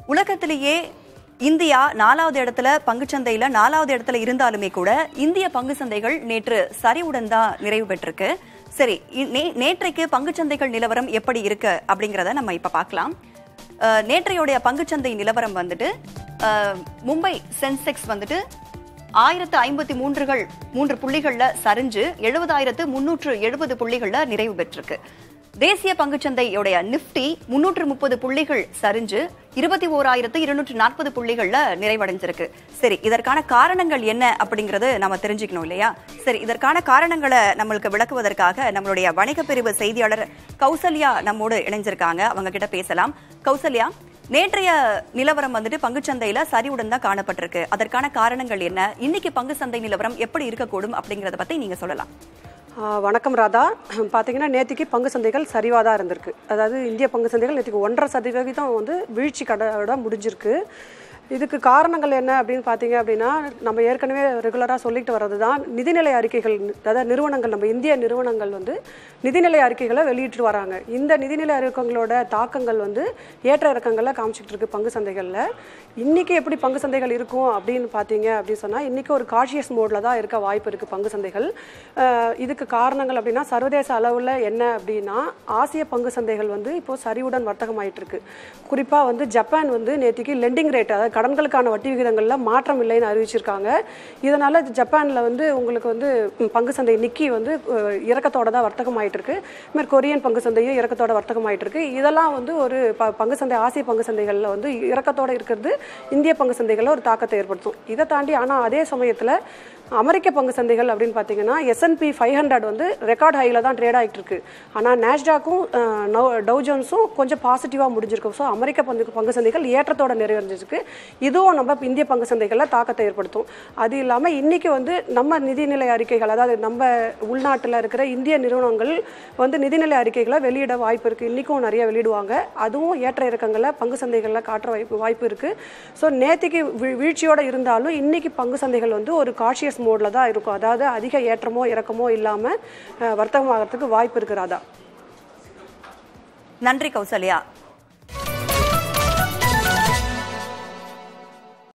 உலகத்திலேயே இந்தியா நாலாவது இடத்துல பங்குச்சந்தையில நாலாவது இடத்துல இருந்தாலுமே கூட இந்திய பங்கு சந்தைகள் நேற்று சரிவுடன் தான் நிறைவு பெற்றிருக்கு சரி இ- நே- நேற்றைக்கு பங்குச்சந்தைகள் நிலவரம் எப்படி இருக்கு அப்படிங்கறத நம்ம இப்ப பார்க்கலாம் அஹ், நேற்றையுடைய பங்குச்சந்தை நிலவரம் வந்துட்டு அஹ், மும்பை சென்செக்ஸ் வந்துட்டு ஆயிரத்து ஐம்பத்தி மூன்றுகள் மூன்று புள்ளிகள்ல சரிஞ்சு எழுபதாயிரத்து முன்னூற்று எழுபது புள்ளிகள்ல நிறைவு பெற்றிருக்கு தேசிய பங்குச்சந்தையுடைய நிப்டி முன்னூற்று முப்பது புள்ளிகள் சரிஞ்சு இருபத்தி ஓராயிரத்து இருநூற்று நாற்பது புள்ளிகள்ல நிறைவடைஞ்சிருக்கு சரி இதற்கான காரணங்கள் என்ன அப்படிங்கறது நம்ம தெரிஞ்சுக்கணும் இல்லையா சரி இதற்கான காரணங்களை நம்மளுக்கு விளக்குவதற்காக நம்மளுடைய வணிக பிரிவு செய்தியாளர் கௌசல்யா நம்மோடு இணைஞ்சிருக்காங்க அவங்க கிட்ட பேசலாம் கௌசல்யா நேற்றைய நிலவரம் வந்துட்டு பங்குச்சந்தையில சரிவுடன் தான் காணப்பட்டிருக்கு அதற்கான காரணங்கள் என்ன இன்னைக்கு பங்கு சந்தை நிலவரம் எப்படி இருக்கக்கூடும் அப்படிங்கறத பத்தி நீங்க சொல்லலாம் ஆ, வணக்கம் ராதா பார்த்தீங்கன்னா நேற்றுக்கு பங்கு சந்தைகள் சரிவாக தான் இருந்திருக்கு அதாவது இந்திய பங்கு சந்தைகள் நேற்றுக்கு ஒன்றரை சதவீதம் வந்து வீழ்ச்சி கடோட முடிஞ்சிருக்கு இதுக்கு காரணங்கள் என்ன அப்படின்னு பார்த்தீங்க அப்படின்னா நம்ம ஏற்கனவே ரெகுலராக சொல்லிட்டு வர்றது தான் நிதிநிலை அறிக்கைகள் அதாவது நிறுவனங்கள் நம்ம இந்திய நிறுவனங்கள் வந்து நிதிநிலை அறிக்கைகளை வெளியிட்டு வராங்க இந்த நிதிநிலை அறிக்கைகளோட தாக்கங்கள் வந்து ஏற்ற இறக்கங்களை காமிச்சிட்டு இருக்கு பங்கு சந்தைகளில் இன்னைக்கு எப்படி பங்கு சந்தைகள் இருக்கும் அப்படின்னு பார்த்தீங்க அப்படின்னு சொன்னால் இன்னைக்கு ஒரு காஷியஸ் மோடில் தான் இருக்க வாய்ப்பு இருக்குது பங்கு சந்தைகள் அஹ் இதுக்கு காரணங்கள் அப்படின்னா சர்வதேச அளவில் என்ன அப்படின்னா ஆசிய பங்கு சந்தைகள் வந்து இப்போ சரிவுடன் வர்த்தகமாயிட்டு இருக்கு குறிப்பாக வந்து ஜப்பான் வந்து நேற்றுக்கு லெண்டிங் ரேட் அதாவது கடன்களுக்கான வட்டி விகிதங்களில் மாற்றம் இல்லைன்னு அறிவிச்சிருக்காங்க இதனால ஜப்பானில் வந்து உங்களுக்கு வந்து ம், பங்கு சந்தை நிக்கி வந்து அஹ், இறக்கத்தோட தான் வர்த்தகமாயிட்டு இருக்கு இது மாதிரி கொரியன் பங்கு சந்தையும் இறக்கத்தோட வர்த்தகமாயிட்டு இருக்கு இதெல்லாம் வந்து ஒரு ப- பங்கு சந்தை ஆசிய பங்கு சந்தைகளில் வந்து இறக்கத்தோட இருக்கிறது இந்திய பங்கு சந்தைகளில் ஒரு தாக்கத்தை ஏற்படுத்தும் இதை தாண்டி ஆனால் அதே சமயத்தில் அமெரிக்க பங்கு சந்தைகள் அப்படின்னு பார்த்தீங்கன்னா எஸ்என்பி ஃபைவ் ஹண்ட்ரட் வந்து ரெக்கார்ட் ஹையில் தான் ட்ரேட் ஆகிட்டு இருக்கு ஆனால் நாஸ்டாக்கும் டவு ஜோன்ஸும் கொஞ்சம் பாசிட்டிவாக முடிஞ்சிருக்கு ஸோ அமெரிக்க பங்கு பங்கு சந்தைகள் ஏற்றத்தோட நிறைவடைஞ்சிருக்கு இதுவும் நம்ம இந்திய பங்கு சந்தைகளில் தாக்கத்தை ஏற்படுத்தும் அது இல்லாமல் இன்னைக்கு வந்து நம்ம நிதிநிலை அறிக்கைகள் அதாவது நம்ம உள்நாட்டில் இருக்கிற இந்திய நிறுவனங்கள் வந்து நிதிநிலை அறிக்கைகளை வெளியிட வாய்ப்பு இருக்குது இன்றைக்கும் நிறைய வெளியிடுவாங்க அதுவும் ஏற்ற இறக்கங்களை பங்கு சந்தைகளில் காட்டுற வாய்ப்பு வாய்ப்பு இருக்குது ஸோ நேற்றுக்கு வீழ்ச்சியோடு இருந்தாலும் இன்னைக்கு பங்கு சந்தைகள் வந்து ஒரு காஷியஸ் மோடில் தான் இருக்கும் அதாவது அதிக ஏற்றமோ இறக்கமோ இல்லாமல் வர்த்தகமாகறதுக்கு வாய்ப்பு இருக்கிறாதா நன்றி கௌசல்யா